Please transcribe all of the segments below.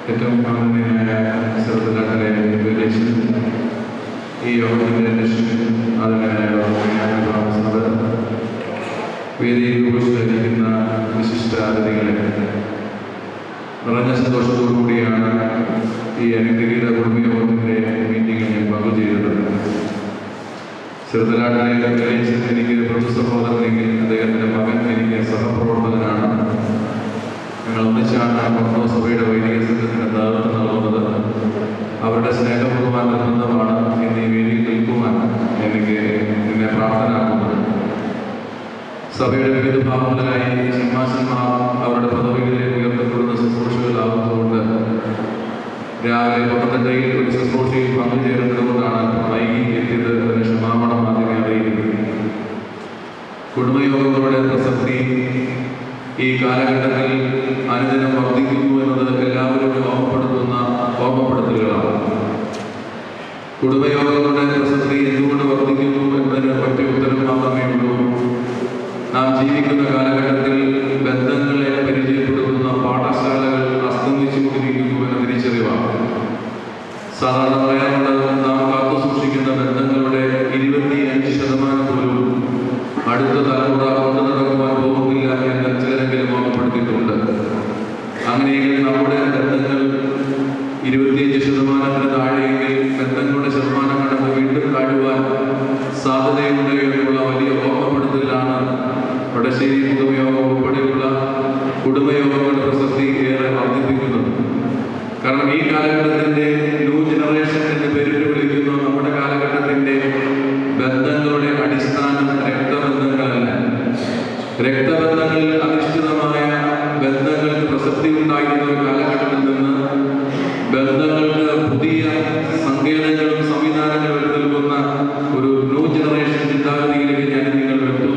ഏറ്റവും ആദരണീയനായ സർവ്വതലേ വിളിച്ച് ഈ യോഗത്തിൻ്റെ ലക്ഷ്യം ആദരണീയനായ താമസത് വേദിയിൽ ഉപസ്ഥിതിക്കുന്ന വിശിഷ്ട അതിഥികളെ നിറഞ്ഞ സന്തോഷത്തോടുകൂടിയാണ് ഈ അനുഗ്രഹീത കുടുംബയോഗത്തിൻ്റെ മീറ്റിംഗിൽ ഞാൻ പങ്കുചെയ്തത് ചെറുതലാട്ടിലെ വിളിച്ചത് എനിക്ക് പ്രഭു സഹോദരനെങ്കിൽ അദ്ദേഹത്തിൻ്റെ മകൻ എനിക്ക് സഹപ്രവർത്തകനാണ് ഞങ്ങൾ ഒന്നിച്ചാണ് മക്കളോ സഭയുടെ വൈദിക സംഘത്തിന് നേതൃത്വം നൽകുന്നത് അവരുടെ സ്നേഹപൂർവ്വമായ നിർബന്ധമാണ് ഇന്ന് ഈ വേദിയിൽ നിൽക്കുവാൻ എനിക്ക് എന്നെ പ്രാപ്തനാക്കുന്നത് സഭയുടെ വിവിധ ഭാഗങ്ങളിലായി സിംഹാസന്മാർ അവരുടെ പദവികളിലേക്ക് ഉയർത്തപ്പെടുന്ന ശുശ്രൂഷകളാകുന്നതുകൊണ്ട് രാവിലെ പത്തനംതിട്ടയിൽ ഒരു ശുശ്രൂഷയിൽ പങ്കുചേരേണ്ടതുകൊണ്ടാണ് വൈകി എത്തിയത് അതിന് ക്ഷമാപണം ആദ്യമേ അറിയിക്കുന്നത് കുടുംബയോഗങ്ങളുടെ പ്രസക്തി ഈ കാലഘട്ടത്തിൽ അനുദിനം വർദ്ധിക്കുന്നു എന്നത് എല്ലാവരും ഓർമ്മപ്പെടുത്തുന്ന ഓർമ്മപ്പെടുത്തലുകളാണ് കുടുംബയോഗങ്ങളുടെ പ്രസക്തി എന്തുകൊണ്ട് വർദ്ധിക്കുന്നു എന്നതിന് ഒറ്റ ഉത്തരം മാത്രമേ ഉള്ളൂ നാം ജീവിക്കുന്ന കാലഘട്ടത്തിൽ ബന്ധങ്ങളെ പരിചയപ്പെടുത്തുന്ന പാഠശാലകൾ അസ്തമിച്ചുകൊണ്ടിരിക്കുന്നു എന്ന തിരിച്ചറിവാണ് സാധാരണ പറയാറുള്ളത് നാം കാത്തു സൂക്ഷിക്കുന്ന ബന്ധങ്ങളുടെ ഇരുപത്തിയഞ്ച് ശതമാനം പോലും അടുത്ത തലമുറ കൊണ്ടു നടക്കുവാൻ പോകുന്നില്ല എന്ന് ചിലരെങ്കിലും ഓർമ്മപ്പെടുത്തിയിട്ടുണ്ട് അങ്ങനെയെങ്കിൽ നമ്മുടെ ബന്ധങ്ങൾ ഇരുപത്തിയഞ്ച് ശതമാനത്തിന് താഴെയെങ്കിൽ ബന്ധങ്ങളുടെ ശതമാനം കണക്ക് വീണ്ടും താഴുവാൻ സാധ്യതയുണ്ട് എന്നുള്ള വലിയ ഓർമ്മപ്പെടുത്തലാണ് വടശ്ശേരി കുടുംബയോഗം ഉൾപ്പെടെയുള്ള കുടുംബയോഗങ്ങളുടെ പ്രസക്തി ഏറെ വർദ്ധിപ്പിക്കുന്നത് കാരണം ഈ കാലഘട്ടത്തിന്റെ ന്യൂ ജനറേഷൻ എന്ന് പേരിട്ട് വിളിക്കുന്ന നമ്മുടെ കാലഘട്ടത്തിന്റെ ബന്ധങ്ങളുടെ അടിസ്ഥാനം രക്തബന്ധങ്ങളല്ല രക്തബന്ധങ്ങളിൽ അധിഷ്ഠിതമായ ബന്ധങ്ങൾക്ക് പ്രസക്തി ഉണ്ടായിരുന്ന ഒരു കാലഘട്ടത്തിൽ നിന്ന് ബന്ധങ്ങൾക്ക് പുതിയ സങ്കേതങ്ങളും സംവിധാനങ്ങളും എടുത്തു നൽകുന്ന ഒരു ന്യൂ ജനറേഷൻ ചിന്താഗതിയിലേക്ക് ഞാൻ നിങ്ങൾ വെട്ടു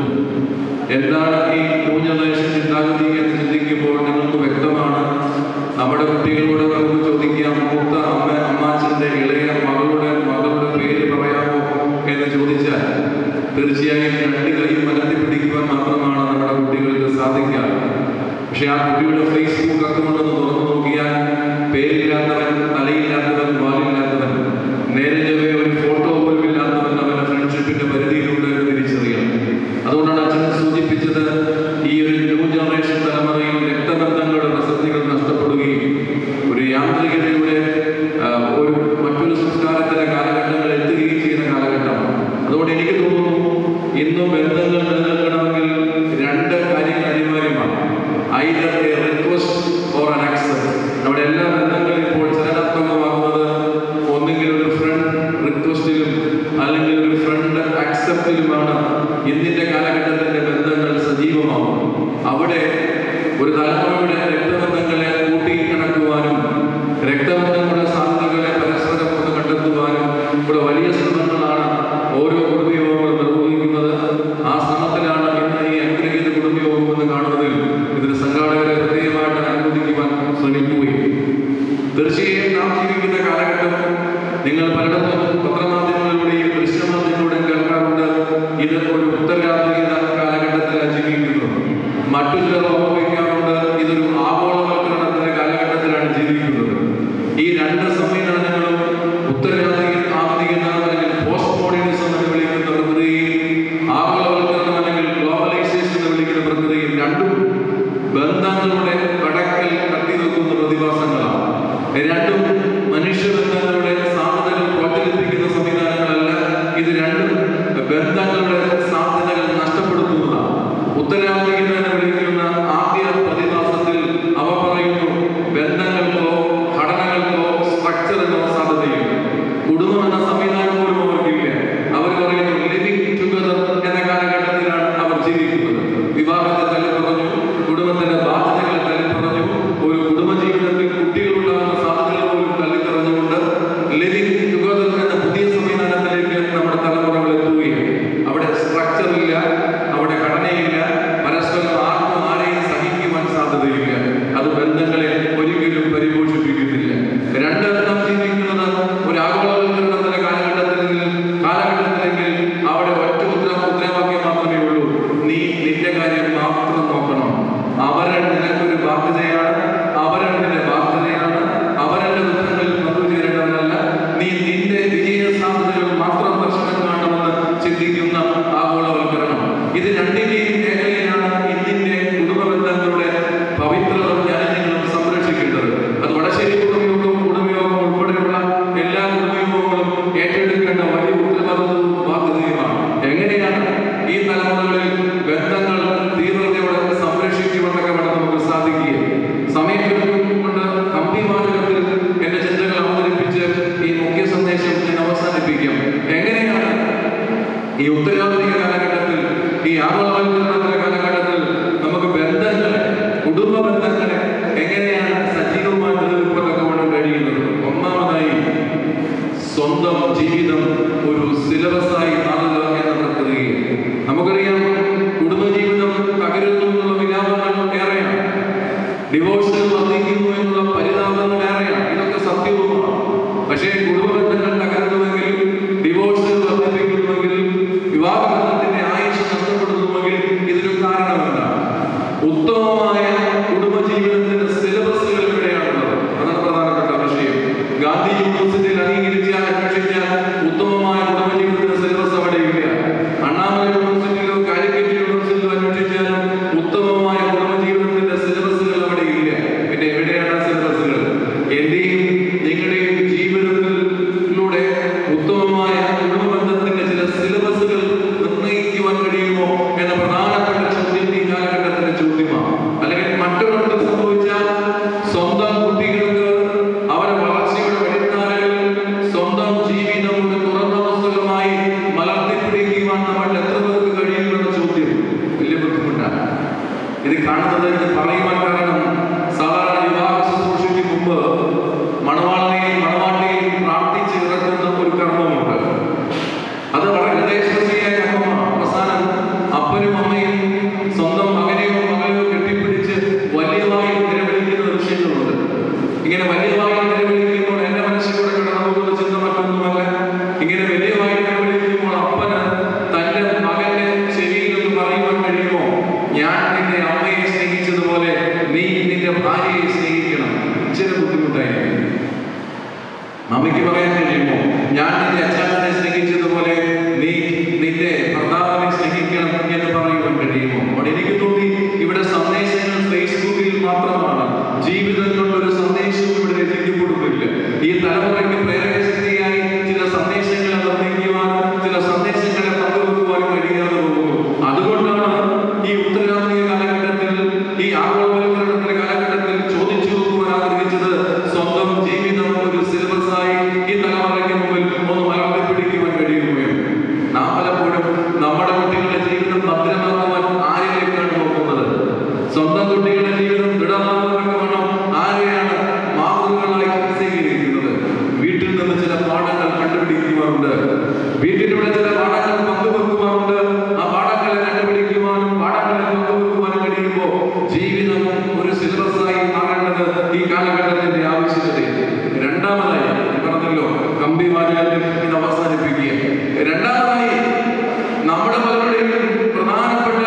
എന്താണ് ഈ ന്യൂ ജനറേഷൻ ചിന്താഗതി എന്ന് ചിന്തിക്കുമ്പോൾ നിങ്ങൾക്ക് വ്യക്തമാണ് നമ്മുടെ കുട്ടികളോട് നമുക്ക് ചോദിക്കാം മൂത്ത അമ്മ അമ്മാച്ചന്റെ ഇളയ മകളുടെ മകളുടെ പേര് പറയാമോ എന്ന് ചോദിച്ചാൽ തീർച്ചയായും രണ്ട് കൈയും മലർത്തി പിടിക്കുവാൻ മാത്രമാണ് നമ്മുടെ കുട്ടികൾക്ക് സാധിക്കുക പക്ഷെ ആ കുട്ടിയുടെ ഫേസ്ബുക്ക് അക്കൗണ്ട് ഒന്ന് തുറന്നു നോക്കിയാൽ പേരില്ലാത്തവൻ തലയില്ലാത്തവൻ വാലില്ലാത്തവൻ നേരെ ചൊവ്വേ ഒരു ഫോട്ടോ പോലും ഇല്ലാത്തവൻ അവന്റെ ഫ്രണ്ട്ഷിപ്പിന്റെ പരിധിയിലുണ്ട് എന്ന് തിരിച്ചറിയാം അതുകൊണ്ടാണ് അച്ഛൻ സൂചിപ്പിച്ചത് ഈ ഒരു ന്യൂ ജനറേഷൻ തലമുറയിൽ രക്തബന്ധങ്ങളുടെ പ്രസക്തികൾ നഷ്ടപ്പെടുകയും ഒരു യാന്ത്രികതയുടെ ആ, ഒരു മറ്റൊരു സംസ്കാരത്തിന്റെ കാലഘട്ടങ്ങൾ എത്തുകയും ചെയ്യുന്ന കാലഘട്ടമാണ് അതുകൊണ്ട് എനിക്ക് തോന്നുന്നു ഇന്നും ബന്ധങ്ങൾ നിലനിൽക്കണമെങ്കിൽ രണ്ട് കാര്യങ്ങൾ അനിവാര്യമാണ് either a request or an accept നമ്മുടെ എല്ലാ ബന്ധങ്ങളും ഇപ്പോൾ ചലനാത്മകമാകുന്നത് ഒന്നുകിൽ ഒരു ഫ്രണ്ട് റിക്വസ്റ്റിലും അല്ലെങ്കിൽ ഒരു ഫ്രണ്ട് ആക്സെപ്റ്റിലുമാണ് ഇന്നിന്റെ കാലഘട്ടത്തിന്റെ ബന്ധങ്ങൾ സജീവമാകും അവിടെ ഒരു തലമുറയുടെ രക്തബന്ധങ്ങളെ കൂട്ടിയിണക്കുവാനും രക്തബന്ധങ്ങളുടെ സാധ്യതകളെ പരസ്പരം ഒന്ന് കണ്ടെത്തുവാനും ഇവിടെ വലിയ ശ്രമങ്ങളാണ് ഓരോ കുടുംബയോഗങ്ങളും നിർവഹിക്കുന്നത് ആ ശ്രമത്തിലാണ് ഇന്ന് ഈ അനുഗ്രഹീത കുടുംബയോഗം എന്ന് കാണുന്നതിൽ ഇതിന് സംഘാടകരെ പ്രത്യേകമായിട്ട് അനുവദിക്കുവാൻ ശ്രമിക്കുകയും തീർച്ചയായും നാം ജീവിക്കുന്ന കാലഘട്ടം നിങ്ങൾ പലയിടത്തും പത്രമാധ്യമങ്ങളിലൂടെയും ദൃശ്യമാധ്യമങ്ങളിലൂടെയും കേൾക്കാറുണ്ട് ഇത് ഒരു ഉത്തരരാത്രിക കാലഘട്ടത്തിലാണ് ജീവിക്കുന്നത് മറ്റു ചിലർ ഓർമ്മിക്കാറുണ്ട് ഇതൊരു ആഗോളവൽക്കരണത്തിന്റെ കാലഘട്ടത്തിലാണ് ജീവിക്കുന്നത് ഈ രണ്ട് സംവിധാനങ്ങളും ഉത്തരരാത്രിക ആധുനികത അല്ലെങ്കിൽ പോസ്റ്റ് മോഡേണിസം എന്ന് വിളിക്കുന്ന പ്രക്രിയയും ആഗോളവൽക്കരണം അല്ലെങ്കിൽ ഗ്ലോബലൈസേഷൻ എന്ന് വിളിക്കുന്ന പ്രക്രിയയും രണ്ടും ബന്ധങ്ങളുടെ കടക്കൽ കത്തി നിൽക്കുന്ന പ്രതിഭാസങ്ങളാണ് രണ്ടും മനുഷ്യബന്ധങ്ങളുടെ സാധ്യതകൾ പ്രോത്സാഹിപ്പിക്കുന്ന സംവിധാനങ്ങളല്ല ഇത് രണ്ടും ബന്ധങ്ങളുടെ സാധ്യതകൾ നഷ്ടപ്പെടുത്തുന്നതാണ് ഉത്തരാധികം എന്ന് വിളിക്കുന്ന ആദ്യ പ്രതിഭാസത്തിൽ അവ പറയുന്നു ബന്ധങ്ങൾക്കോ ഘടനകൾക്കോ സ്ട്രക്ചറിനോ സാധ്യതയില്ല കുടുംബം എന്ന സംവിധാനം പോലും അവർക്കില്ല അവർ പറയുന്നു ലിവിങ് ടുഗദർ എന്ന കാലഘട്ടത്തിലാണ് അവർ ജീവിക്കുന്നത് വിവാഹത്തെ തല്ലി പറഞ്ഞു കുടുംബത്തിന്റെ ബാധ്യതകളെ തല്ലി പറഞ്ഞു ഒരു കുടുംബജീവിതത്തിൽ കുട്ടികളുണ്ടാകുന്ന സാധ്യതകൾ പോലും തള്ളിത്തറഞ്ഞുകൊണ്ട് ലിവിങ് ടുഗദർ എന്ന പുതിയ സംവിധാനത്തിലേക്ക് നമ്മുടെ തലമുറകൾ എത്തുകയാണ് അവിടെ സ്ട്രക്ചർ ഇല്ല അവിടെ ഘടനയില്ല പരസ്പരം ആർക്കും ആരെയും സഹിക്കുവാൻ സാധ്യതയില്ല അത് ബന്ധങ്ങളെ ഒരിക്കലും പരിപോഷിപ്പിക്കുന്നില്ല രണ്ട് നാം ജീവിക്കുന്നത് ഒരു ആഗോളവൽക്കരണത്തിന്റെ കാലഘട്ടത്തിൽ കാലഘട്ടത്തിലെങ്കിൽ അവിടെ ഒറ്റ ഉത്തര മുദ്രാവാക്യം മാത്രമേ ഉള്ളൂ നീ നിന്റെ കാര്യം മാത്രം നോക്കണം അവരൻ നിനക്കൊരു ബാധ്യതയാണ് അവരൻ നിന്റെ ബാധ്യതയാണ് സ്വന്തം ജീവിതം ഒരു സിലബസായി മാറുക എന്ന പ്രക്രിയ നമുക്കറിയാം കുടുംബജീവിതം തകരുന്നു എന്നുള്ള വിലാപങ്ങൾ ഏറെയാണ് ഡിവോഴ്സുകൾ വർദ്ധിക്കുന്നു എന്നുള്ള പരിതാപങ്ങൾ ഏറെയാണ് ഇതൊക്കെ സത്യവുമാണ് പക്ഷേ കുടുംബബന്ധങ്ങൾ തകരുന്നുവെങ്കിൽ ഡിവോഴ്സുകൾ വർദ്ധിപ്പിക്കുന്നുവെങ്കിൽ വിവാഹബന്ധത്തിന്റെ ആയുഷ് നഷ്ടപ്പെടുന്നുവെങ്കിൽ ഇതിനു കാരണം എന്താണ് ഉത്തമമായ കുടുംബജീവിതത്തിന്റെ സിലബസുകൾ ഇവിടെയാണുള്ളത് അതാണ് പ്രധാനപ്പെട്ട വിഷയം ഗാന്ധി യൂണിവേഴ്സിറ്റിയിൽ അംഗീകരിച്ച അന്വേഷിച്ച ഉത്തമമായ കുടുംബജീവിതത്തിന്റെ സിലബസ് അവിടെ ഇല്ല അണ്ണാമല യൂണിവേഴ്സിറ്റിയിലോ കാലിക്കറ്റ് യൂണിവേഴ്സിറ്റിയിലോ അന്വേഷിച്ചാലും ഉത്തമമായ കുടുംബജീവിതത്തിന്റെ സിലബസുകൾ അവിടെ ഇല്ല പിന്നെ എവിടെയാണ് ആ സിലബസുകൾ എന്റെയും നിങ്ങളുടെയും ജീവിതത്തിലൂടെ ഉത്തമമായ കുടുംബബന്ധത്തിന്റെ ചില സിലബസുകൾ നിർണ്ണയിക്കുവാൻ കഴിയുമോ എന്ന പ്രധാനപ്പെട്ട ചോദ്യം ഈ കാലഘട്ടത്തിന്റെ ചോദ്യമാണ് അല്ലെങ്കിൽ മറ്റൊരിടത്ത് സംഭവിച്ചാൽ സ്വന്തം കുട്ടികൾക്ക് അവരുടെ വളർച്ചയുടെ വഴിത്താരകൾ സ്വന്തം ജീവിതം ഒരു തുറന്ന പുസ്തകമായി മലർത്തിപ്പിടിക്കുവാൻ നമ്മൾ എത്ര പേർക്ക് കഴിയുമെന്ന ചോദ്യം വലിയ ബുദ്ധിമുട്ടാണ് ഇത് കാണുന്നത് ഇത് പറയുവാൻ കാരണം സാധാരണ വിവാഹ ശുശ്രൂഷയ്ക്ക് മുമ്പ് മണവാളനെയും മണവാട്ടിയെയും പ്രാർത്ഥിച്ച് ഇറക്കുന്ന ഒരു കർമ്മമുണ്ട് അത് വളരെ ഹൃദയസ്പർശിയായ കർമ്മമാണ് അവസാനം അപ്പനും അമ്മയും സ്വന്തം മകനെയോ മകളെയോ കെട്ടിപ്പിടിച്ച് വലിയവായി നിലവിളിക്കുന്ന ദൃശ്യങ്ങളുണ്ട് ഇങ്ങനെ വലിയവായി നിലവിളിക്കുമ്പോൾ എന്റെ മനസ്സിലൂടെ കടന്നു പോകുന്ന ചിന്ത മറ്റൊന്നുമല്ല ഇങ്ങനെ വലിയവായി നിലവിളിക്കുമ്പോൾ അപ്പന് തന്റെ മകന്റെ ചെവിയിൽ നിന്ന് പറയുവാൻ കഴിയുമോ ഞാൻ നിന്റെ അമ്മയെ സ്നേഹിച്ചതുപോലെ നീ നിന്റെ ഭാര്യയെ സ്നേഹിക്കണം ചില ബുദ്ധിമുട്ടായിരിക്കും അമ്മയ്ക്ക് പറയാൻ കഴിയുമോ ഞാൻ നിന്റെ അച്ഛനെ സ്നേഹിച്ചതുപോലെ നീ നിന്റെ ഭർത്താവിനെ സ്നേഹിക്കണം എന്ന് പറയുവാൻ കഴിയുമോ അവിടെ എനിക്ക് തോന്നി ഇവിടെ സന്ദേശങ്ങൾ ഫേസ്ബുക്കിൽ മാത്രമാണ് ജീവിതങ്ങളുടെ ഒരു സന്ദേശവും ഇവിടെ രചിക്കപ്പെടുന്നില്ല ഈ തലമുറയ്ക്ക് പ്രേരകശക്തിയായി ചില സന്ദേശങ്ങളെ നിർണ്ണയിക്കുവാനും ചില സന്ദേശങ്ങളെ പങ്കുവെക്കുവാനും കഴിയാതെ പോകുന്നു അതുകൊണ്ടാണ് ഈ ഉത്തരവാദിക കാലഘട്ടത്തിൽ ഈ ആഗോളവൽക്കരണത്തിന്റെ കാലഘട്ടത്തിൽ ചോദിച്ചു നോക്കുവാൻ ആഗ്രഹിച്ചത് സ്വന്തം ജീവിതം ഒരു സിലബസായി ഈ തലമുറയ്ക്ക് മുമ്പിൽ ഒന്ന് മലർത്തിപ്പിടിക്കുവാൻ കഴിയുകയോ നാം പലപ്പോഴും നമ്മുടെ കുട്ടികളുടെ ജീവിതം ഭദ്രമാക്കുവാൻ ആരിലേക്കാണ് നോക്കുന്നത് സ്വന്തം കുട്ടികളുടെ ജീവിതം ദൃഢമാകുന്നതൊക്കെ വേണം ആരെയാണ് മാതൃകളായി സ്വീകരിക്കുന്നത് വീട്ടിൽ നിന്ന് ചില പാഠങ്ങൾ കണ്ടുപിടിക്കുവാറുണ്ട് വീട്ടിലൂടെ ചില പാഠങ്ങൾ പങ്കുവെക്കുവാറുണ്ട് ആ പാഠങ്ങളെ കണ്ടുപിടിക്കുവാനും പാഠങ്ങളെ പങ്കുവെക്കുവാനും കഴിയുമ്പോൾ ജീവിതം ഒരു സിലബസായി മാറേണ്ടത് ഈ കാലഘട്ടത്തിന്റെ ആവശ്യകതയാണ് രണ്ടാമതായി ഞാൻ പറഞ്ഞല്ലോ കമ്പി വാചകത്തിൽ ഇത് അവസാനിപ്പിക്കുക രണ്ടാമതായി നമ്മുടെ പലരുടെയും പ്രധാനപ്പെട്ട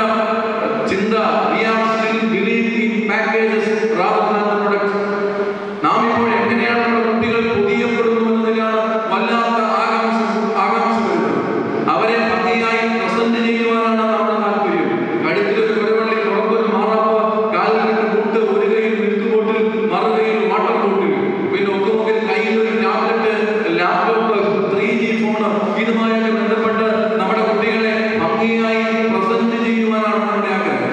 ചിന്ത we are still believing in packages rather than the product. നാം ഇപ്പോൾ എങ്ങനെയാണ് നമ്മുടെ കുട്ടികൾ പൊതിയപ്പെടുന്നു എന്നതിലാണ് വല്ലാത്ത ആകാംക്ഷ ആകാംക്ഷ വരുന്നത് അവരെ ഭംഗിയായി പ്രസന്റ് ചെയ്യുവാനാണ് നമ്മുടെ താല്പര്യം കഴുത്തിലൊരു കുരവള്ളി പുറത്തൊരു മാറാപ്പ് കാലിൽ രണ്ട് മുട്ട് ഒരു കൈയിൽ മിൽക്ക് ബോട്ടിൽ മറുകൈയിൽ വാട്ടർ ബോട്ടിൽ പിന്നെ ഒക്കുമുക്കിൽ കയ്യിൽ ഒരു tablet laptop three G phone ഇതുമായൊക്കെ ബന്ധപ്പെട്ട് നമ്മുടെ കുട്ടികളെ ഭംഗിയായി പ്രസന്റ് ചെയ്യുവാനാണ് നമ്മുടെ ആഗ്രഹം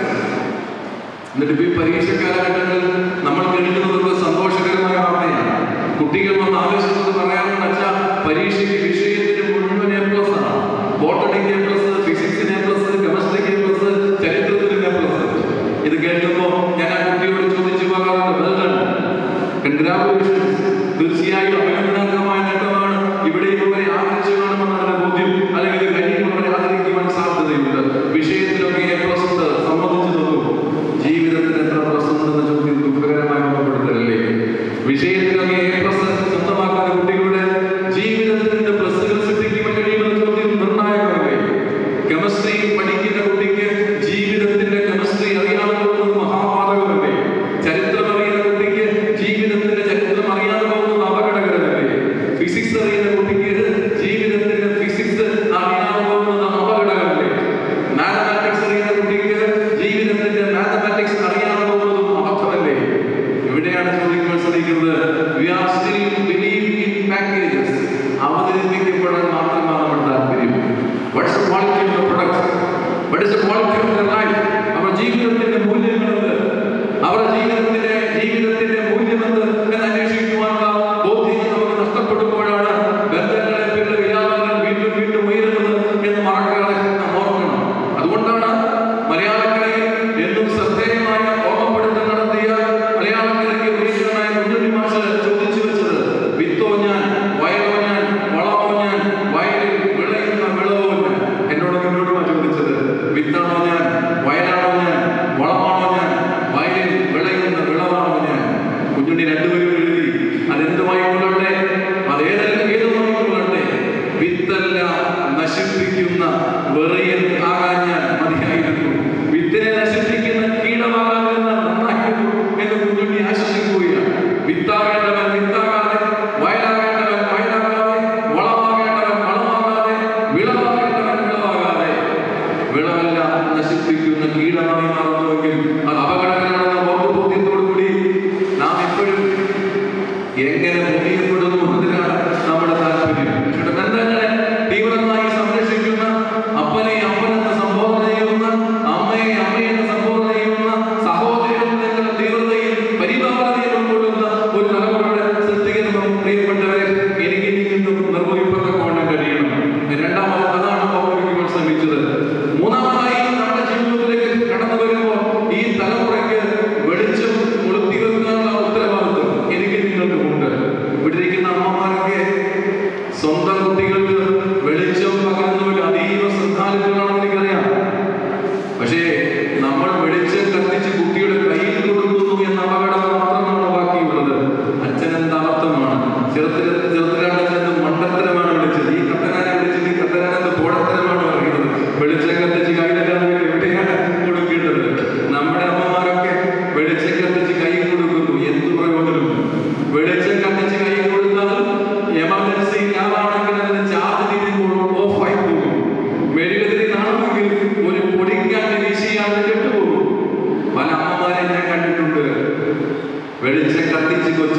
എന്നിട്ട് ഇപ്പൊ ഈ പരീക്ഷ കാലഘട്ടങ്ങളിൽ നമ്മൾ കേൾക്കുന്നതൊക്കെ സന്തോഷകരമായ വാർത്തയാണ് കുട്ടികൾ വന്ന് ആവശ്യപ്പെട്ട് പറയാമെന്ന് വെച്ചാൽ പരീക്ഷയ്ക്ക് വിഷയത്തിന് മുഴുവൻ എ പ്ലസ് ആണ് ബോട്ടണിക്ക് എ പ്ലസ് ഫിസിക്സിന് എ പ്ലസ് കെമിസ്ട്രിക്ക് എ പ്ലസ് ചരിത്രത്തിന് എ പ്ലസ് ഇത് കേൾക്കുമ്പോൾ ഞാൻ ആ കുട്ടിയോട് ചോദിച്ചു പോകാറുണ്ട് വെൽ ഡൺ കൺഗ്രാജുലേഷൻസ് തീർച്ചയായും അഭിനന്ദനാർഹമായ നേട്ടമാണ് ഇവിടെ ഇവരെ ആദരിച്ചു കാണുമെന്നാണ് ബോധ്യം അല്ലെങ്കിൽ ഇത് കഴിയുമ്പോൾ അവരെ ആദരിക്കുവാൻ സാധ്യതയുണ്ട് വിഷയത്തിലൊക്കെ എ പ്ലസ് ഉണ്ട് സമ്മതിച്ചു തന്നു ജീവിതത്തിൽ എത്ര പ്ലസ് ഉണ്ടെന്ന ചോദ്യം ദുഃഖകരമായി ഓർമ്മപ്പെടുത്തലല്ലേ വിഷയത്തിലൊക്കെ എ പ്ലസ് സ്വന്തമാക്കുന്ന കുട്ടികളുടെ ജീവിതത്തിന്റെ പ്ലസുകൾ സൃഷ്ടിക്കുവാൻ കഴിയുമെന്ന ചോദ്യം നിർണായകമല്ലേ കെമിസ്ട്രി പഠിക്കുന്ന കുട്ടിക്ക് ജീവിതത്തിന്റെ കെമിസ്ട്രി അറിയാതെ പോകുന്നത് മഹാപാതകമല്ലേ ചരിത്രം അറിയുന്ന കുട്ടിക്ക് ജീവിതത്തിന്റെ ചരിത്രം അറിയാതെ പോകുന്നത് അപകടകരമല്ലേ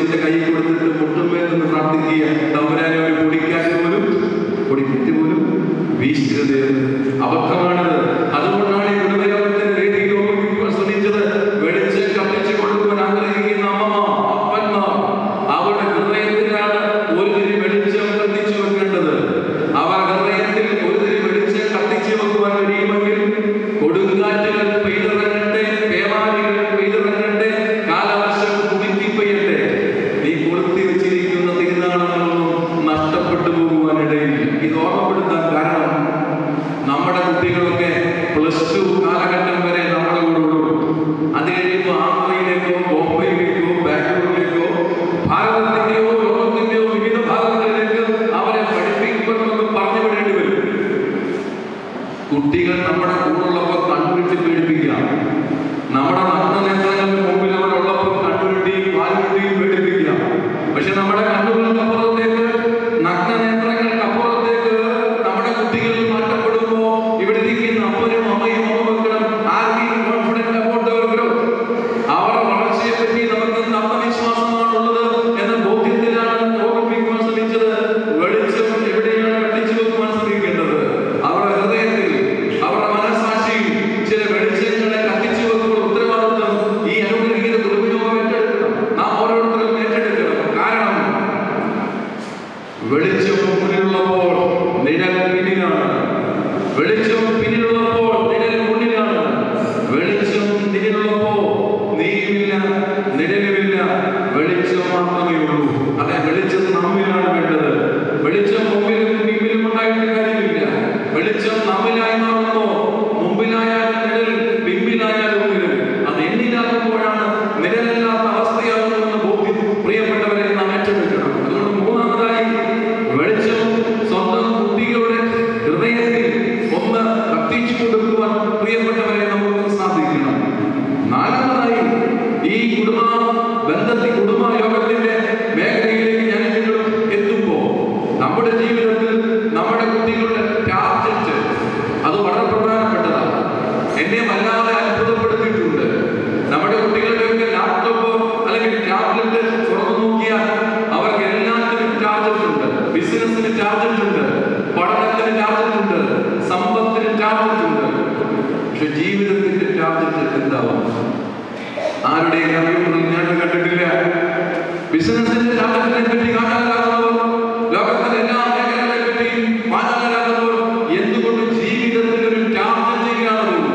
കൊച്ചിന്റെ കൈ കൊടുത്തിട്ട് മുട്ടുമേൽ നിന്ന് പ്രാർത്ഥിക്കുക തമ്പുരാനെ ഒരു പൊടിക്കാറ്റ് പോലും പൊടിക്കാറ്റ് പോലും വീശരുത് അബദ്ധമാണിത് അതുകൊണ്ടാണ് ഈ ഹൃദയത്തിന്റെ രീതിയിൽ ഓർമ്മിപ്പിക്കുവാൻ ശ്രമിച്ചത് വെളിച്ചം കത്തിച്ചു കൊടുക്കുവാൻ ആഗ്രഹിക്കുന്ന അമ്മമാർ അപ്പന്മാർ അവരുടെ ഹൃദയത്തിലാണ് ഒരു തിരി വെളിച്ചം കത്തിച്ചു വെക്കേണ്ടത് അവർ ഹൃദയത്തിൽ ഒരു തിരി വെളിച്ചം കത്തിച്ചു വെക്കുവാൻ കഴിയുമെങ്കിൽ കൊടുങ്കാറ്റുകൾ പെയ്തിറങ്ങട്ടെ പേമാരികൾ പെയ്തിറങ്ങട്ടെ കാലവർഷം കുമിത്തി പെയ്യട്ടെ നീ കൊളുത്തി വെച്ചിരിക്കുന്ന തിരുനാളങ്ങളൊന്നും നഷ്ടപ്പെട്ടു പോകുവാനിടയില്ല ഇത് ഓർമ്മപ്പെടുത്താൻ കാരണം നമ്മുടെ കുട്ടികളൊക്കെ പ്ലസ് ടു കാലഘട്ടം വരെ നമ്മുടെ കൂടെ ഉള്ളൂ അത് കഴിയുമ്പോൾ ആന്ധ്രയിലേക്കോ ബോംബെയിലേക്കോ ബാംഗ്ലൂരിലേക്കോ ഭാരതത്തിന്റെയോ ലോകത്തിന്റെയോ വിവിധ ഭാഗങ്ങളിലേക്ക് അവരെ പഠിപ്പിക്കണമെന്ന് പറഞ്ഞു വിടേണ്ടി വരും കുട്ടികൾ നമ്മുടെ കൂടുള്ളപ്പോൾ കണ്ണുരുട്ടി പേടിപ്പിക്കാം നമ്മുടെ നഗ്നനേത്രങ്ങൾക്ക് മുമ്പിൽ അവരുള്ളപ്പോൾ കണ്ണുരുട്ടിയും പാലുരുട്ടിയും പേടിപ്പിക്കാം പക്ഷെ നമ്മുടെ കണ്ണുകൾക്കപ്പുറത്തേക്ക് നഗ്നനേത്രങ്ങൾക്കപ്പുറത്തേക്ക് നമ്മുടെ കുട്ടികൾ മാറ്റപ്പെടുമ്പോ ഇവിടെ ഇരിക്കുന്ന അപ്പനും അമ്മയും അമ്മമക്കളും ആർക്കും കോൺഫിഡന്റ് അബൌട്ട് അവർ ഗ്രോത്ത് അവരുടെ വളർച്ചയെ പറ്റി നമുക്ക് എന്ത് ആത്മവിശ്വാസമാണുള്ളത് എന്ന ബോധ്യത്തിലാണ് ഓർമ്മിപ്പിക്കുവാൻ ശ്രമിച്ചത് വെളിച്ചം എവിടെയാണ് കത്തിച്ചു വെക്കുവാൻ ശ്രമിക്കേണ്ടത് അവരുടെ ഹൃദയത്തിൽ അവരുടെ മനസ്സാക്ഷിയിൽ ചില വെളിച്ചങ്ങളെ കത്തിച്ചു വെക്കുമ്പോൾ ഉത്തരവാദിത്വം ഈ അനുഗ്രഹീത ദുർവിനിയോഗം ഏറ്റെടുക്കണം നാം ഓരോരുത്തരും ഏറ്റെടുക്കണം കാരണം വെളിച്ചം മുന്നിലുള്ളപ്പോൾ നിഴൽ പിന്നിലാണ് വെളിച്ചം പിന്നിലുള്ളപ്പോൾ നിഴൽ മുന്നിലാണ് വെളിച്ചം നിഴലുള്ളപ്പോ നീയുമില്ല നിഴലുമില്ല വെളിച്ചം മാത്രമേ ഉള്ളൂ അതെ വെളിച്ചം നമ്മിലാണ് വേണ്ടത് വെളിച്ചം മുമ്പിലും പിമ്പിലും ഉണ്ടായിട്ട് കാര്യമില്ല വെളിച്ചം നമ്മിലായി മാറുമ്പോ മുമ്പിലായാലും നിഴൽ പിമ്പിലായാലും നിഴൽ അത് എന്നിലാകുമ്പോഴാണ് നിഴലില്ലാത്ത അവസ്ഥയാകുമെന്ന് ബോധ്യം പ്രിയപ്പെട്ടവരെ നാം ഏറ്റെടുക്കണം അതുകൊണ്ട് മൂന്നാമതായി വെളിച്ചം സ്വന്തം കുട്ടികളുടെ ഹൃദയത്തിൽ ഒന്ന് കത്തിച്ചു കൊടുക്കുവാൻ പ്രിയപ്പെട്ടവരെ നമുക്ക് സാധിക്കണം നാലാമതായി ഈ കുടുംബ ബന്ധത്തിൽ കുടുംബ യോഗത്തിന്റെ മേഖലയിലേക്ക് ഞാൻ നിങ്ങളും എത്തുമ്പോ നമ്മുടെ ജീവിതത്തിൽ നമ്മുടെ കുട്ടികളുടെ ടാർജറ്റ് അത് വളരെ പ്രധാനപ്പെട്ടതാണ് എന്നെ വല്ലാതെ അത്ഭുതപ്പെടുത്തിയിട്ടുണ്ട് നമ്മുടെ കുട്ടികളുടെയൊക്കെ ലാപ്ടോപ്പ് അല്ലെങ്കിൽ ടാബ്ലറ്റ് തുറന്നു നോക്കിയാൽ അവർക്ക് എല്ലാത്തിനും ടാർജറ്റ് ഉണ്ട് ബിസിനസ്സിന് ടാർജറ്റ് ഉണ്ട് പഠനത്തിന് ടാർജറ്റ് ഉണ്ട് സമ്പത്തിന് ടാർജറ്റ് ഉണ്ട് പക്ഷെ ജീവിതത്തിന്റെ ടാർജറ്റ് എന്താവും ആരുടെയും കമ്പ്യൂട്ടറിൽ ഞാൻ കണ്ടിട്ടില്ല ബിസിനസിന്റെ ടാർജറ്റിനെ പറ്റി കാണാനാകുന്നവർ ലോകത്തിലെ എല്ലാ മേഖലകളെ പറ്റി മാനാകാനാകുന്നവർ എന്തുകൊണ്ട് ജീവിതത്തിൽ ഒരു ടാർജറ്റ് ഇല്ലാതെ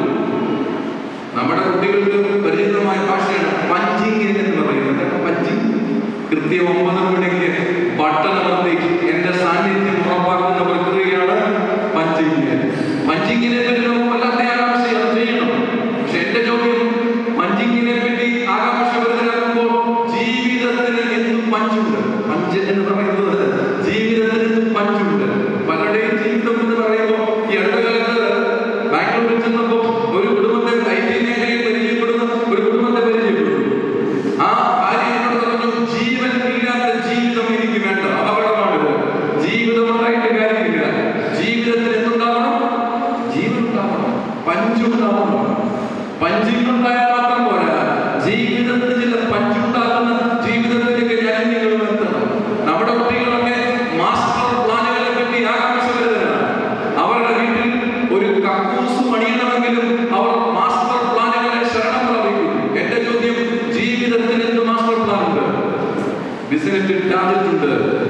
നമ്മുടെ കുട്ടികൾക്ക് പരിചിതമായ ഭാഷയാണ് പഞ്ചിങ് എന്ന് പറയുന്നത് പഞ്ചിങ് കൃത്യം ഒമ്പത് മണിക്ക് പട്ടണമർത്തി എന്റെ സാന്നിധ്യം ഉറപ്പാക്കുന്ന പ്രക്രിയയാണ് പഞ്ചിങ് പഞ്ചിങ്ങിനെ പറ്റി നമുക്ക് വല്ലാത്ത ആകാംക്ഷ അത് ചെയ്യണം പക്ഷെ എന്റെ ചോദ്യം പഞ്ചിങ്ങിനെ പറ്റി ആകാംക്ഷഭരിതരാകുമ്പോൾ ജീവിതത്തിന് എന്തും പഞ്ചുണ്ട് പഞ്ച് എന്ന് പറയുന്നത് ജീവിതത്തിന് എന്തും പഞ്ചുണ്ട് പലരുടെയും ജീവിതം എന്ന് പറയുമ്പോൾ ഈ അടുത്ത കാലത്ത് ബാംഗ്ലൂരിൽ ചെന്നപ്പോൾ ഒരു കുടുംബത്തെ ഐ ടി മേഖലയിൽ പരിചയപ്പെടുന്ന ഒരു കുടുംബത്തെ പരിചയപ്പെട്ടു ആ ഭാര്യ എന്നോട് പറഞ്ഞു ജീവൻ ഇല്ലാത്ത ജീവിതം എനിക്ക് വേണ്ട അപകടമാണിത് ജീവിതം ഉണ്ടായിട്ട് കാര്യമില്ല ജീവിതത്തിൽ എന്തുണ്ടാവണം ജീവൻ ഉണ്ടാവണം പഞ്ചുണ്ടാവണം പഞ്ചുണ്ടായാൽ മാത്രം പോരാ ജീവിതത്തിൽ ചില പഞ്ചുണ്ടാക്കുന്ന ജീവിതത്തിലേക്ക് ഞാൻ നിങ്ങളും എത്തണം നമ്മുടെ കുട്ടികളൊക്കെ മാസ്റ്റർ പ്ലാനുകളെ പറ്റി ആകാംക്ഷകരരാണ് അവരുടെ വീട്ടിൽ ഒരു കക്കൂസ് പണിയണമെങ്കിലും അവർ മാസ്റ്റർ പ്ലാനുകളെ ശരണം പ്രാപിക്കുന്നു എന്റെ ചോദ്യം ജീവിതത്തിന് എന്ത് മാസ്റ്റർ പ്ലാൻ ഉണ്ട് ബിസിനസ്സിൽ ടാർജറ്റ് ഉണ്ട്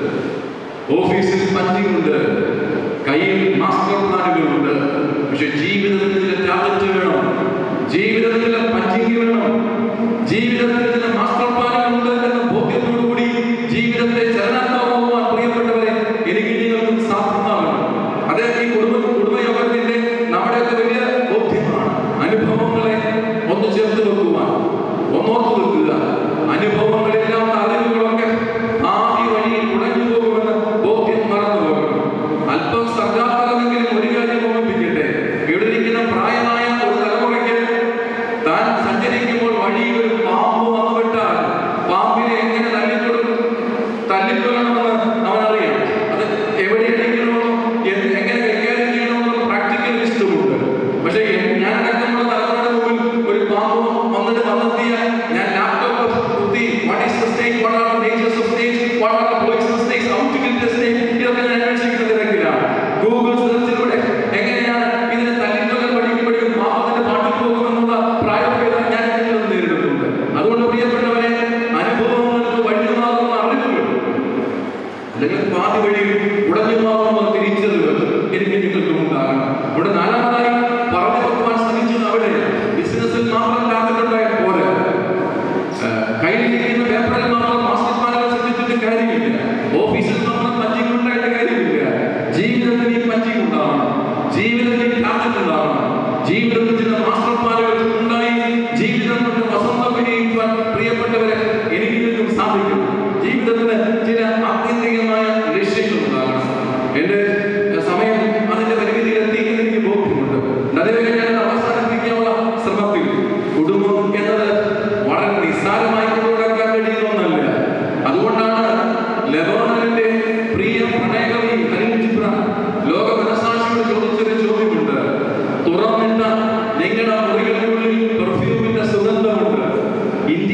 ഓഫീസിൽ പഞ്ചിങ് ഉണ്ട് കയ്യിൽ മാസ്റ്റർ പ്ലാനുകളുണ്ട് പക്ഷെ ജീവിതത്തിൽ ചില ടാർജറ്റ് വേണം ജീവിതത്തിൽ ചില പഞ്ചിങ് വേണം ജീവിതത്തിൽ ചില മാസ്റ്റർ പ്ലാനുകളുണ്ട് എന്ന ബോധ്യത്തോടുകൂടി ജീവിതത്തെ ചലനാത്മകമാക്കുവാൻ പ്രിയപ്പെട്ടവരെ എനിക്ക് നിങ്ങൾക്ക് സാധ്യമാകണം അതേ ഈ കുടുംബ കുടുംബയോഗത്തിന്റെ നമ്മുടെയൊക്കെ വലിയ ബോധ്യമാണ് അനുഭവങ്ങളെ ഒന്ന് ചേർത്ത് വെക്കുവാൻ ഒന്നോർത്ത് വെക്കുക അനുഭവങ്ങളില്ലാത്ത അറിവുകളൊക്കെ ആദ്യ വഴിയിൽ ഉടഞ്ഞു പോകുമെന്ന് ബോധ്യം മറന്നു പോകണം അല്പം സർഗാത്മകമെങ്കിലും ഒരു കാര്യം ഓർമ്മിപ്പിക്കട്ടെ ഇവിടെ ഇരിക്കുന്ന പ്രായമായ ഒരു തലമുറയ്ക്ക് താൻ സഞ്ചരിക്കുമ്പോൾ വഴിയിൽ ഒരു പാമ്പ് വന്നു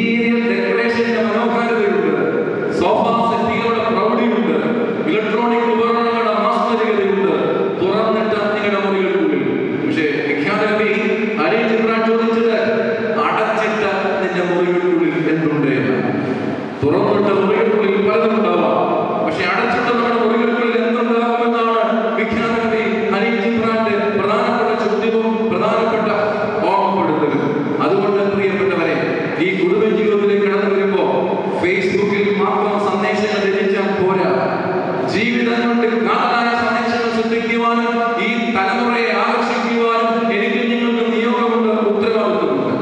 ഇന്റീരിയർ ഡെക്കറേഷന്റെ മനോഹാരിതയുണ്ട് സോഫ സെറ്റുകളുടെ പ്രൗഢിയുണ്ട് ഇലക്ട്രോണിക് ഉപകരണങ്ങളുടെ മാസ്മരികതയുണ്ട് തുറന്നിട്ട നിങ്ങളുടെ മുറികൾക്കുള്ളിൽ പക്ഷേ വിഖ്യാതകവി അലി ജിബ്രാൻ ചോദിച്ചത് അടച്ചിട്ട നിന്റെ മുറികൾക്കുള്ളിൽ എന്തുണ്ട് എന്ന് തുറന്നിട്ട മുറികൾക്കുള്ളിൽ പലതും ഉണ്ടാവാം പക്ഷെ അടച്ചിട്ട നമ്മുടെ മുറികൾക്കുള്ളിൽ എന്തുണ്ടാകുമെന്നാണ് വിഖ്യാതകവി അലി ജിബ്രാന്റെ പ്രധാനപ്പെട്ട ചോദ്യവും പ്രധാനപ്പെട്ട ഓർമ്മപ്പെടുത്തലും അതുകൊണ്ട് പ്രിയപ്പെട്ടവരെ ഈ കുടുംബ ജീവിതത്തിലേക്ക് കടന്നു വരുമ്പോ ഫേസ്ബുക്കിൽ മാത്രം സന്ദേശങ്ങൾ രചിച്ചാൽ പോരാ ജീവിതം കൊണ്ട് കാതലായ സന്ദേശങ്ങൾ സൃഷ്ടിക്കുവാനും ഈ തലമുറയെ ആകർഷിക്കുവാനും എനിക്ക് നിങ്ങൾക്ക് നിയോഗമുണ്ട് ഉത്തരവാദിത്വമുണ്ട്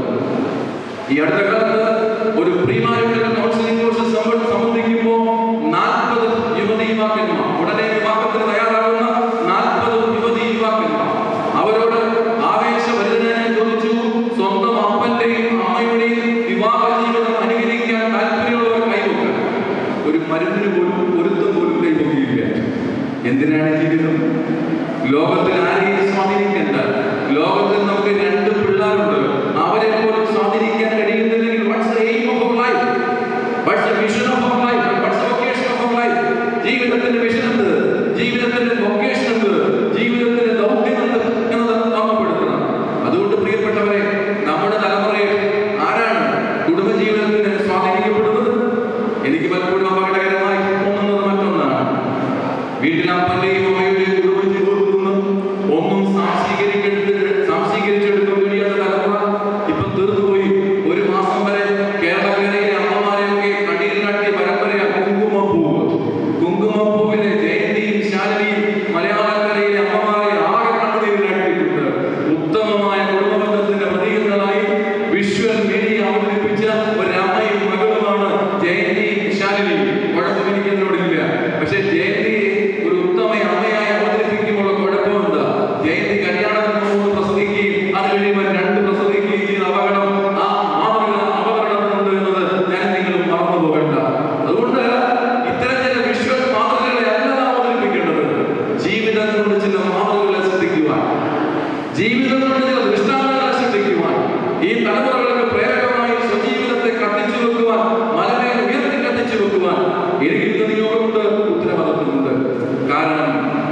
ഈ അടുത്ത കാലത്ത് ഒരു പ്രീമാരിറ്റൽ കൗൺസിലിംഗ് കോഴ്സ് സംബ- സംബന്ധിക്കുമ്പോൾ നാൽപ്പത് യുവതി യുവാക്കന്മാർ ഉടനെ വിവാഹത്തിന് തയ്യാറാകുന്ന നാൽപ്പത് യുവതി യുവാക്കന്മാർ അവരോട് ആവേശഭരിതനായി ചോദിച്ചു സ്വന്തം അപ്പന്റെയും അമ്മയുടെയും വിവാഹ ജീവിതം അനുകരിക്കാൻ താല്പര്യമുള്ളവർ കൈവക്കുക ഒരു മരുന്നിന് പോലും ഒരുത്തം പോലും കൈവക്കുകയില്ല എന്തിനാണ് ജീവിതം ലോകത്തിൽ ആരെയും സ്വാധീനിക്കേണ്ട ലോകത്തിൽ നമുക്ക് രണ്ട് പിള്ളേരുണ്ട് അവരെ പോലും സ്വാധീനിക്കാൻ കഴിയുന്നില്ലെങ്കിൽ what's the aim of our life what's the vision of our life what's the vocation of our life ജീവിതത്തിന്റെ വിഷൻ എന്ത് ജീവിതത്തിന്റെ വൊക്കേഷൻ എന്ത് ജീവിതത്തിന്റെ ദൗത്യം എന്ത് എന്നത് ഓർമ്മപ്പെടുത്തണം അതുകൊണ്ട് പ്രിയപ്പെട്ടവരെ നമ്മുടെ തലമുറയെ ആരാണ് കുടുംബജീവിതത്തിന് സ്വാധീനിക്കപ്പെടുന്നത് എനിക്ക് പലപ്പോഴും അപകടകരമായി തോന്നുന്നത് മറ്റൊന്നാണ് വീട്ടിൽ അപ്പന്റെയും അമ്മയുടെയും കുടുംബജീവിതത്തിൽ നിന്നും ഒന്നും സാംശീകരിക്കെടുത്ത് സാംശീകരിച്ചെടുക്കാൻ കഴിയാത്ത തലമുറ ഇപ്പൊ തീർന്നുപോയി ഒരു മാസം വരെ കേരളക്കരയിലെ അമ്മമാരെയൊക്കെ കണ്ണീരിലാട്ടിയ പരമ്പരയാണ് കുങ്കുമപ്പൂവ് കുങ്കുമപ്പൂവിലെ ജയന്തിയും ശാലിനിയും മലയാളക്കരയിലെ അമ്മമാരെ ആകെ കണ്ണുനീരിലാട്ടിയിട്ടുണ്ട് ഉത്തമമായ കുടുംബബന്ധത്തിന്റെ പ്രതീകങ്ങളായി വിഷ്വൽ മീഡിയ അവതരിപ്പിച്ച ഒരു അമ്മയും മകളുമാണ് ജയന്തിയും ശാലിനിയും കുഴപ്പം എനിക്ക് എന്നോടില്ല പക്ഷെ ജയന്തിയെ ഒരു ഉത്തമ അമ്മയായി അവതരിപ്പിക്കുമ്പോൾ കുഴപ്പമുണ്ട് ജയന്തി കല്യാണത്തിന് മുമ്പ് പ്രസവിക്കുകയും അത് കഴിയുമ്പോൾ രണ്ട് പ്രസവിക്കുകയും ചെയ്ത അപകടം ആ മാതൃക അപകടത്തിനുണ്ട് എന്നത് ഞാൻ നിങ്ങളും മറന്നു പോകണ്ട അതുകൊണ്ട് ഇത്തരം ചില വിഷ്വൽ മാതൃകകളെ അല്ല നാം അവതരിപ്പിക്കേണ്ടത് ജീവിതം കൊണ്ട് ചില മാതൃകകളെ ശ്രദ്ധിക്കുവാൻ ജീവിതം കൊണ്ട് ചില ദൃഷ്ടാന്തങ്ങളെ സൃഷ്ടിക്കുവാൻ ഈ തലമുറകൾക്ക് പ്രേരകമായി സ്വജീവിതത്തെ കത്തിച്ചു വെക്കുവാൻ മലമേ ഉയർത്തി കത്തിച്ചു വെക്കുവാൻ എനിക്ക് നിയോഗമുണ്ട് ഉത്തരവാദിത്വമുണ്ട് കാരണം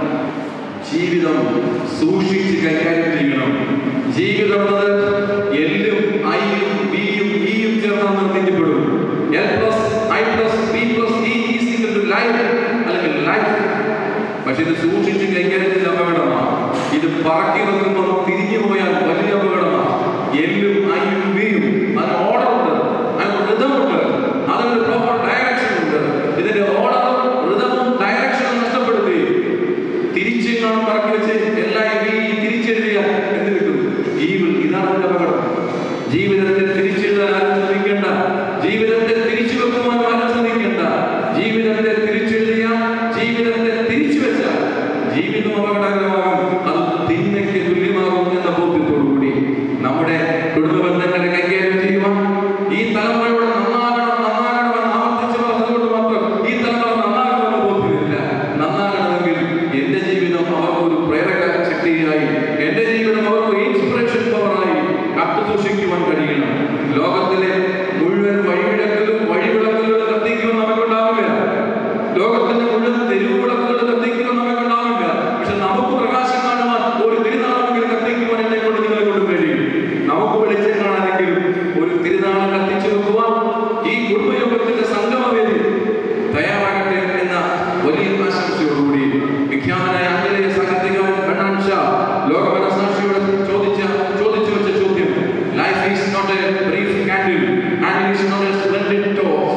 ജീവിതം സൂക്ഷിച്ച് കൈകാര്യം ചെയ്യണം ജീവിതം എന്നത് എല്ലും ഐയും ബിയും ഇയും ചേർന്ന് നിർമ്മിക്കപ്പെടും L plus I plus B plus E is equal to life അല്ലെങ്കിൽ ലൈഫ് പക്ഷെ ഇത് സൂക്ഷിച്ച് കൈകാര്യം ചെയ്ത അപകടമാണ് ഇത് പറക്കി വെക്കുമ്പോൾ തിരിഞ്ഞു പോയാൽ വലിയ അപകടമാണ് എല്ലും ഐയും ബിയും അതിന് ഓർഡർ ഉണ്ട് അതിന് ഋതമുണ്ട് അതിനൊരു പ്രോപ്പർ ഡയറക്ഷൻ ഉണ്ട് ഇതിന്റെ ഓർഡറും ഋതവും ഡയറക്ഷനും നഷ്ടപ്പെടുത്തി തിരിച്ചെങ്ങാനും പറക്കി വെച്ച് എല്ലാം ഈ തിരിച്ചെഴുതിയ എന്ത് കിട്ടും ഈവിൾ ഇതാണ് അതിന്റെ അപകടം ജീവിതത്തെ തിരിച്ചെഴുതാൻ ആരും ശ്രമിക്കേണ്ട ജീവിതത്തെ തിരിച്ചു വെക്കുവാൻ ആരും ശ്രമിക്കേണ്ട ജീവിതത്തെ തിരിച്ചെഴുതിയ ജീവിതത്തെ തിരിച്ചു വെച്ചാൽ ജീവിതം അപകടകരമാകും അത് തിന്മയ്ക്ക് തുല്യമാകും എന്ന ബോധ്യത്തോടുകൂടി നമ്മുടെ കുടുംബ ബന്ധങ്ങളെ കൈകാര്യം ചെയ്യുവാൻ ഈ തലമുറയോട് നന്നാകണം നന്നാകണമെന്ന് ആവർത്തിച്ചു പറഞ്ഞതുകൊണ്ട് മാത്രം ഈ തലമുറ നന്നാകണമെന്ന് ബോധ്യമില്ല നന്നാകണമെങ്കിൽ എന്റെ ജീവിതം അവർക്ക് ഒരു പ്രേരക ശക്തിയായി എന്റെ ജീവിതം അവർക്ക് ഇൻസ്പിറേഷൻ പവറായി കാത്തു സൂക്ഷിക്കുവാൻ കഴിയണം ലോകത്തിലെ മുഴുവൻ വഴിവിളക്കുകളും വഴിവിളക്കുകളും കത്തിക്കുവാൻ നമുക്കുണ്ടാവില്ല ലോകത്തിന്റെ മുഴുവൻ തെരുവുവിളക്കുകൾ കത്തിക്കുവാൻ നമുക്കുണ്ടാവില്ല പക്ഷെ നമുക്ക് പ്രകാശം കാണുവാൻ ഒരു തിരുനാളെങ്കിലും കത്തിക്കുവാൻ എന്നെ കൊണ്ട് നിങ്ങളെ കൊണ്ട് കഴിയും നമുക്ക് വെളിച്ചം കാണാനെങ്കിലും ഒരു തിരുനാളം കത്തിച്ചു വെക്കുവാൻ ഈ കുടുംബയോഗത്തിന്റെ സംഗമവേദി തയ്യാറാകട്ടെ എന്ന വലിയ ആശംസയോടുകൂടി വിഖ്യാതനായ ആംഗലേയ സാഹിത്യകാരൻ കണ്ണാൻ ഷാ ലോക മനസാക്ഷിയോട് ചോദിച്ച ചോദിച്ചു വെച്ച ചോദ്യം life is not a brief candle and it is not a splendid talk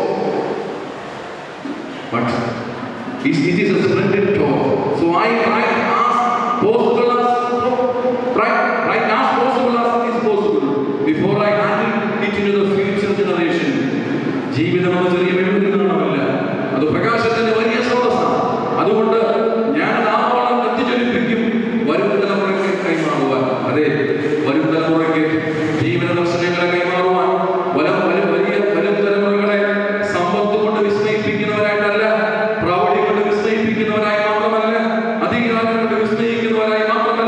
but it, it is a splendid talk. So I try to ask possible as try, try to ask possible as is possible before I handle it into the future generation. ജീവിതം എന്ന ചെറിയ മെഴുകുന്നതാണല്ല അത് പ്രകാശത്തിന്റെ വലിയ സ്രോതസ്സാണ് അതുകൊണ്ട് ഞാൻ ആവോളം എത്തിച്ചൊലിപ്പിക്കും വരും തലമുറയ്ക്ക് കൈമാറുവാൻ അതെ വരും തലമുറയ്ക്ക് ജീവന ദർശനങ്ങളെ കൈമാറുവാൻ വല വലിയ വലിയ വരും തലമുറകളെ സമ്പത്ത് കൊണ്ട് വിസ്മയിപ്പിക്കുന്നവരായിട്ടല്ല പ്രൗഢി കൊണ്ട് വിസ്മയിപ്പിക്കുന്നവരായി മാത്രമല്ല അധികാരം കൊണ്ട് വിസ്മയിക്കുന്നവരായി മാത്രമല്ല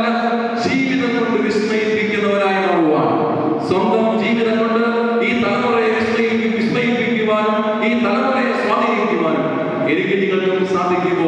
പ്രാർത്ഥിക്കുന്നു